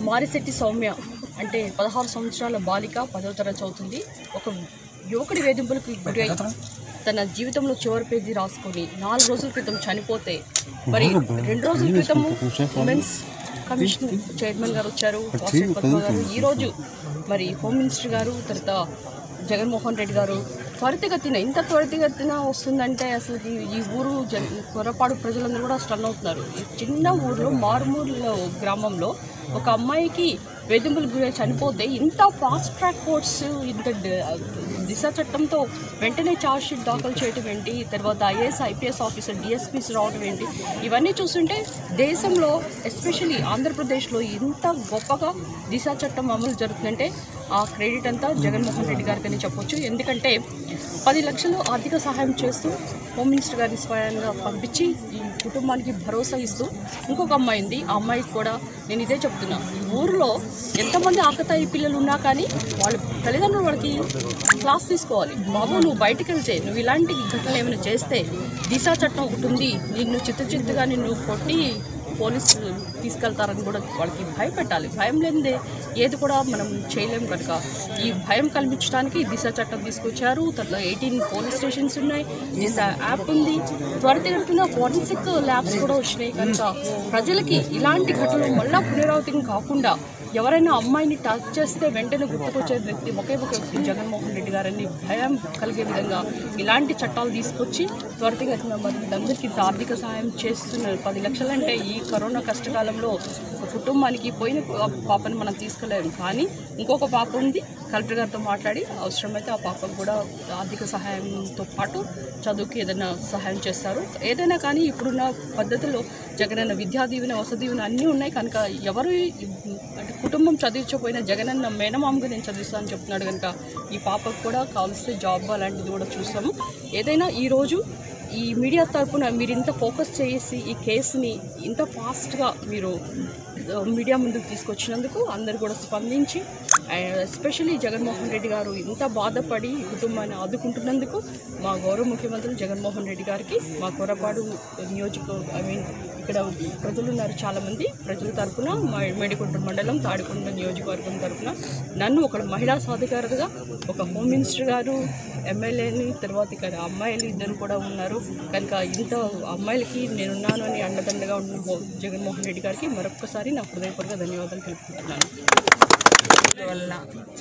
మారిశెట్టి సౌమ్య అంటే పదహారు సంవత్సరాల బాలిక పదవ తరగతి చదువుతుంది ఒక యువకుడి వేధింపులకు గురై తన జీవితంలో చివరి పేజీ రాసుకొని నాలుగు రోజుల క్రితం చనిపోతే మరి రెండు రోజుల క్రితం ఉమెన్స్ కమిషన్ చైర్మన్ గారు వచ్చారు వాసిరెడ్డి పద్మ గారు ఈరోజు మరి హోమ్ మినిస్టర్ గారు తర్వాత జగన్మోహన్ రెడ్డి గారు త్వరితగతిన ఇంత త్వరితగతిన వస్తుందంటే అసలు ఈ- ఈ ఊరు జన్ కొరపాడు ప్రజలందరూ కూడా స్టన్ అవుతున్నారు ఈ చిన్న ఊర్లో మారుమూల గ్రామంలో ఒక అమ్మాయికి వేధింపులు గురై చనిపోతే ఇంత ఫాస్ట్ ట్రాక్ కోర్ట్స్ ఇంత డ- దిశ చట్టంతో వెంటనే ఛార్జ్ షీట్ దాఖలు చేయడం ఏంటి తర్వాత ఐఏఎస్ ఐపీఎస్ ఆఫీసర్ డిఎస్పీస్ రావడం ఏంటి ఇవన్నీ చూస్తుంటే దేశంలో ఎస్పెషలీ ఆంధ్రప్రదేశ్లో ఇంత గొప్పగా దిశ చట్టం అమలు జరుగుతుందంటే ఆ క్రెడిట్ అంతా జగన్మోహన్ రెడ్డి గారికి అని చెప్పొచ్చు ఎందుకంటే పది లక్షలు ఆర్థిక సహాయం చేస్తూ హోమ్ మినిస్టర్ గారిని స్వయంగా పంపించి ఈ కుటుంబానికి భరోసా ఇస్తూ ఇంకొక అమ్మాయి ఉంది ఆ అమ్మాయికి కూడా నేను ఇదే చెప్తున్నా ఈ ఊరిలో ఎంతమంది ఆకతాయి పిల్లలు ఉన్నా కానీ వాళ్ళ తల్లిదండ్రులు వాళ్ళకి క్లాస్ తీసుకోవాలి బాబు నువ్వు బయటికి వెళ్తే నువ్వు ఇలాంటి ఘటనలు ఏమైనా చేస్తే దిశా చట్టం ఒకటి ఉంది నిన్ను చిత్తు చిత్తుగా నిన్ను కొట్టి పోలీసులు తీసుకెళ్తారని కూడా వాళ్ళకి భయపెట్టాలి భయం లేనిదే ఏది కూడా మనం చేయలేం కనుక ఈ భయం కల్పించడానికి దిశ చట్టం తీసుకొచ్చారు తర్వాత ఎయిటీన్ పోలీస్ స్టేషన్స్ ఉన్నాయి దిశ యాప్ ఉంది త్వరితగతిన ఫోరెన్సిక్ ల్యాబ్స్ కూడా వచ్చినాయి కనుక ప్రజలకి ఇలాంటి ఘటనలు మళ్ళా పునరావృతం కాకుండా ఎవరైనా అమ్మాయిని టచ్ చేస్తే వెంటనే గుర్తుకొచ్చే వ్యక్తి ఒకే ఒక వ్యక్తి జగన్మోహన్ రెడ్డి గారని భయం కలిగే విధంగా ఇలాంటి చట్టాలు తీసుకొచ్చి త్వరితగతిన మరి వీళ్ళందరికీ ఇంత ఆర్థిక సహాయం చేస్తున్నారు పది లక్షలంటే ఈ కరోనా కష్టకాలంలో ఒక కుటుంబానికి పోయిన పా- పాపని మనం తీసుకెళ్ళలేము కానీ ఇంకొక పాప ఉంది కలెక్టర్ గారితో మాట్లాడి అవసరమైతే ఆ పాపకు కూడా ఆర్థిక సహాయంతో పాటు చదువుకి ఏదైనా సహాయం చేస్తారు ఏదైనా కానీ ఇప్పుడున్న పద్ధతిలో జగనన్న విద్యా దీవెన వసతి దీవెన అన్నీ ఉన్నాయి కనుక ఎవరు అంటే కుటుంబం చదివించకపోయినా జగనన్న మేనమామగా నేను చదివిస్తాను అని చెప్తున్నాడు కనుక ఈ పాపకు కూడా కావలిస్తే జాబ్ అలాంటిది కూడా చూస్తాము ఏదైనా ఈరోజు ఈ మీడియా తరపున మీరు ఇంత ఫోకస్ చేసి ఈ కేసుని ఇంత ఫాస్ట్గా మీరు ఆ, మీడియా ముందుకు తీసుకొచ్చినందుకు అందరు కూడా స్పందించి ఎస్పెషలీ జగన్మోహన్ రెడ్డి గారు ఇంత బాధపడి ఈ కుటుంబాన్ని ఆదుకుంటున్నందుకు మా గౌరవ ముఖ్యమంత్రి జగన్మోహన్ రెడ్డి గారికి మా కొరపాడు నియోజకవర్గ ఐ మీన్ ఇక్కడ ప్రజలు ఉన్నారు చాలామంది ప్రజల తరపున మా మేడికొండ మండలం తాడికొండ నియోజకవర్గం తరపున నన్ను ఒక మహిళా సాధికారతగా ఒక హోమ్ మినిస్టర్ గారు ఎమ్మెల్యేని తర్వాత ఇక్కడ అమ్మాయిలు ఇద్దరు కూడా ఉన్నారు కనుక ఇంత అమ్మాయిలకి నేనున్నాను అని అండదండగా ఉన్న హో- జగన్మోహన్ రెడ్డి గారికి మరొక్కసారి నా హృదయపూర్వక ధన్యవాదాలు తెలుపుకుంటున్నాను వలన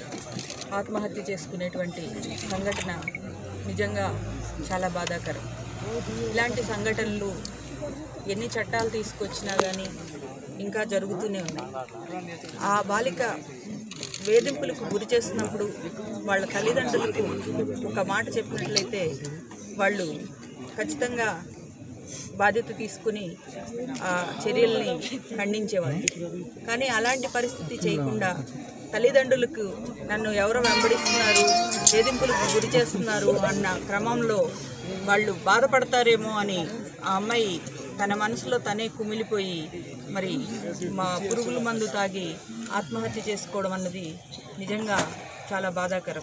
ఆత్మహత్య చేసుకునేటువంటి సంఘటన నిజంగా చాలా బాధాకరం ఇలాంటి సంఘటనలు ఎన్ని చట్టాలు తీసుకొచ్చినా కానీ ఇంకా జరుగుతూనే ఉన్నాయి ఆ బాలిక వేధింపులకు గురి చేస్తున్నప్పుడు వాళ్ళ తల్లిదండ్రులకు ఒక మాట చెప్పినట్లయితే వాళ్ళు ఖచ్చితంగా బాధ్యత తీసుకుని ఆ చర్యల్ని ఖండించేవాళ్ళు కానీ అలాంటి పరిస్థితి చేయకుండా తల్లిదండ్రులకు నన్ను ఎవరు వెంబడిస్తున్నారు వేధింపులకు గురి చేస్తున్నారు అన్న క్రమంలో వాళ్ళు బాధపడతారేమో అని ఆ అమ్మాయి తన మనసులో తనే కుమిలిపోయి మరి మా పురుగుల మందు తాగి ఆత్మహత్య చేసుకోవడం అన్నది నిజంగా చాలా బాధాకరం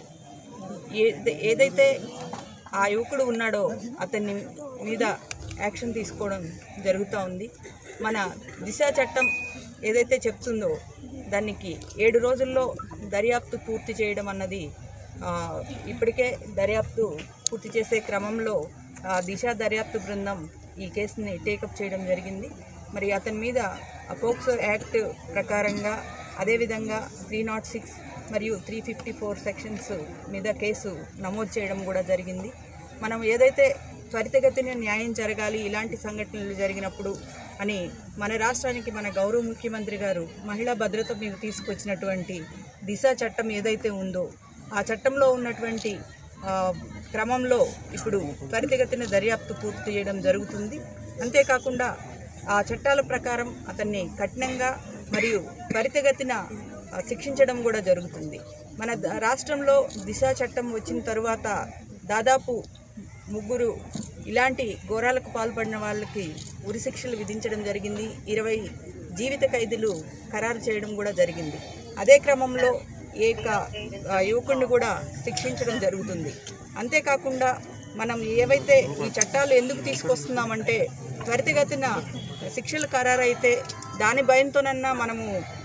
ఏది ఏదైతే ఆ యువకుడు ఉన్నాడో అతన్ని మీద యాక్షన్ తీసుకోవడం జరుగుతూ ఉంది మన దిశ చట్టం ఏదైతే చెప్తుందో దానికి ఏడు రోజుల్లో దర్యాప్తు పూర్తి చేయడం అన్నది ఆ, ఇప్పటికే దర్యాప్తు పూర్తి చేసే క్రమంలో ఆ దిశ దర్యాప్తు బృందం ఈ కేసుని టేకప్ చేయడం జరిగింది మరి అతని మీద ఆ పోక్సో యాక్ట్ ప్రకారంగా అదేవిధంగా త్రీ నాట్ సిక్స్ మరియు త్రీ ఫిఫ్టీ ఫోర్ సెక్షన్స్ మీద కేసు నమోదు చేయడం కూడా జరిగింది మనం ఏదైతే త్వరితగతిన న్యాయం జరగాలి ఇలాంటి సంఘటనలు జరిగినప్పుడు అని మన రాష్ట్రానికి మన గౌరవ ముఖ్యమంత్రి గారు మహిళా భద్రత మీద తీసుకొచ్చినటువంటి దిశ చట్టం ఏదైతే ఉందో ఆ చట్టంలో ఉన్నటువంటి ఆ, క్రమంలో ఇప్పుడు త్వరితగతిన దర్యాప్తు పూర్తి చేయడం జరుగుతుంది అంతేకాకుండా ఆ చట్టాల ప్రకారం అతన్ని కఠినంగా మరియు త్వరితగతిన ఆ, శిక్షించడం కూడా జరుగుతుంది మన ద- రాష్ట్రంలో దిశ చట్టం వచ్చిన తరువాత దాదాపు ముగ్గురు ఇలాంటి ఘోరాలకు పాల్పడిన వాళ్ళకి ఉరి శిక్షలు విధించడం జరిగింది ఇరవై జీవిత ఖైదీలు ఖరారు చేయడం కూడా జరిగింది అదే క్రమంలో ఏక ఆ, యువకుడిని కూడా శిక్షించడం జరుగుతుంది అంతేకాకుండా మనం ఏవైతే ఈ చట్టాలు ఎందుకు తీసుకొస్తున్నామంటే త్వరితగతిన శిక్షలు ఖరారైతే దాని భయంతోనన్నా మనము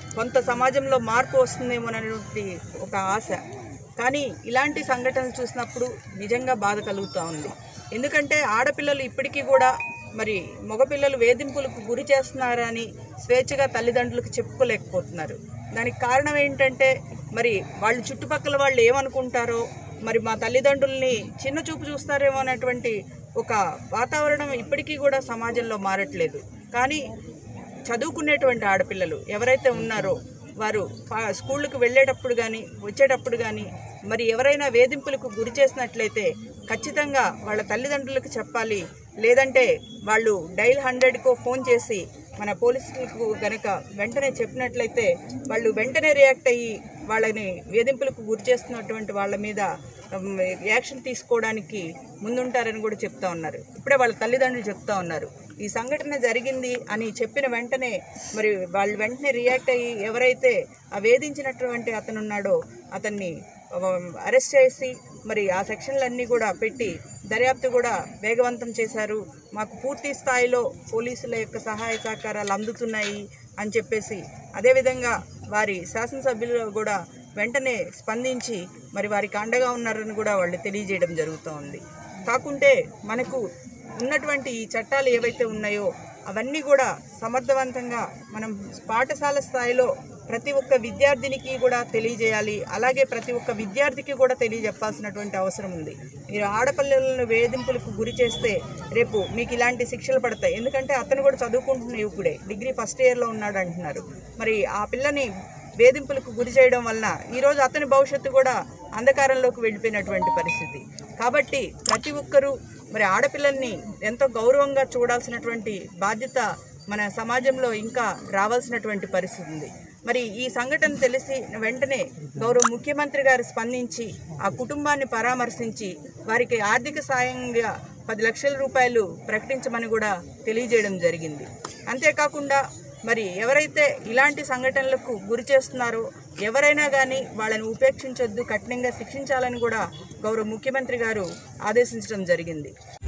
కొంత సమాజంలో మార్పు వస్తుందేమోనటువంటి ఒక ఆశ కానీ ఇలాంటి సంఘటనలు చూసినప్పుడు నిజంగా బాధ కలుగుతూ ఉంది ఎందుకంటే ఆడపిల్లలు ఇప్పటికీ కూడా మరి మగపిల్లలు వేధింపులకు గురి చేస్తున్నారని స్వేచ్ఛగా తల్లిదండ్రులకు చెప్పుకోలేకపోతున్నారు దానికి కారణం ఏంటంటే మరి వాళ్ళు చుట్టుపక్కల వాళ్ళు ఏమనుకుంటారో మరి మా తల్లిదండ్రుల్ని చిన్న చూపు చూస్తారేమో అనేటువంటి ఒక వాతావరణం ఇప్పటికీ కూడా సమాజంలో మారట్లేదు కానీ చదువుకునేటువంటి ఆడపిల్లలు ఎవరైతే ఉన్నారో వారు పా- స్కూళ్ళకు వెళ్ళేటప్పుడు కానీ వచ్చేటప్పుడు కానీ మరి ఎవరైనా వేధింపులకు గురి చేసినట్లయితే ఖచ్చితంగా వాళ్ళ తల్లిదండ్రులకు చెప్పాలి లేదంటే వాళ్ళు డైల్ హండ్రెడ్కో ఫోన్ చేసి మన పోలీసులకు గనక వెంటనే చెప్పినట్లయితే వాళ్ళు వెంటనే రియాక్ట్ అయ్యి వాళ్ళని వేధింపులకు గురి చేస్తున్నటువంటి వాళ్ళ మీద ఉమ్, యాక్షన్ తీసుకోవడానికి ముందుంటారని కూడా చెప్తా ఉన్నారు ఇప్పుడే వాళ్ళ తల్లిదండ్రులు చెప్తా ఉన్నారు ఈ సంఘటన జరిగింది అని చెప్పిన వెంటనే మరి వాళ్ళు వెంటనే రియాక్ట్ అయ్యి ఎవరైతే ఆ వేధించినటువంటి అతను ఉన్నాడో అతన్ని అరెస్ట్ చేసి మరి ఆ సెక్షన్లన్నీ కూడా పెట్టి దర్యాప్తు కూడా వేగవంతం చేశారు మాకు పూర్తి స్థాయిలో పోలీసుల యొక్క సహాయ సహకారాలు అందుతున్నాయి అని చెప్పేసి అదేవిధంగా వారి శాసనసభ్యులు కూడా వెంటనే స్పందించి మరి వారికి అండగా ఉన్నారని కూడా వాళ్ళు తెలియజేయడం జరుగుతూ ఉంది కాకుంటే మనకు ఉన్నటువంటి ఈ చట్టాలు ఏవైతే ఉన్నాయో అవన్నీ కూడా సమర్థవంతంగా మనం పాఠశాల స్థాయిలో ప్రతి ఒక్క విద్యార్థినికి కూడా తెలియజేయాలి అలాగే ప్రతి ఒక్క విద్యార్థికి కూడా తెలియజెప్పాల్సినటువంటి అవసరం ఉంది మీరు ఆడపిల్లలను వేధింపులకు గురి చేస్తే రేపు మీకు ఇలాంటి శిక్షలు పడతాయి ఎందుకంటే అతను కూడా చదువుకుంటున్న యువకుడే డిగ్రీ ఫస్ట్ ఇయర్లో ఉన్నాడు అంటున్నారు మరి ఆ పిల్లని వేధింపులకు గురి చేయడం వలన ఈరోజు అతని భవిష్యత్తు కూడా అంధకారంలోకి వెళ్ళిపోయినటువంటి పరిస్థితి కాబట్టి ప్రతి ఒక్కరూ మరి ఆడపిల్లల్ని ఎంతో గౌరవంగా చూడాల్సినటువంటి బాధ్యత మన సమాజంలో ఇంకా రావాల్సినటువంటి పరిస్థితి ఉంది మరి ఈ సంఘటన తెలిసి వెంటనే గౌరవ ముఖ్యమంత్రి గారు స్పందించి ఆ కుటుంబాన్ని పరామర్శించి వారికి ఆర్థిక సాయంగా పది లక్షల రూపాయలు ప్రకటించమని కూడా తెలియజేయడం జరిగింది అంతేకాకుండా మరి ఎవరైతే ఇలాంటి సంఘటనలకు గురి చేస్తున్నారో ఎవరైనా కానీ వాళ్ళని ఉపేక్షించొద్దు కఠినంగా శిక్షించాలని కూడా గౌరవ ముఖ్యమంత్రి గారు ఆదేశించడం జరిగింది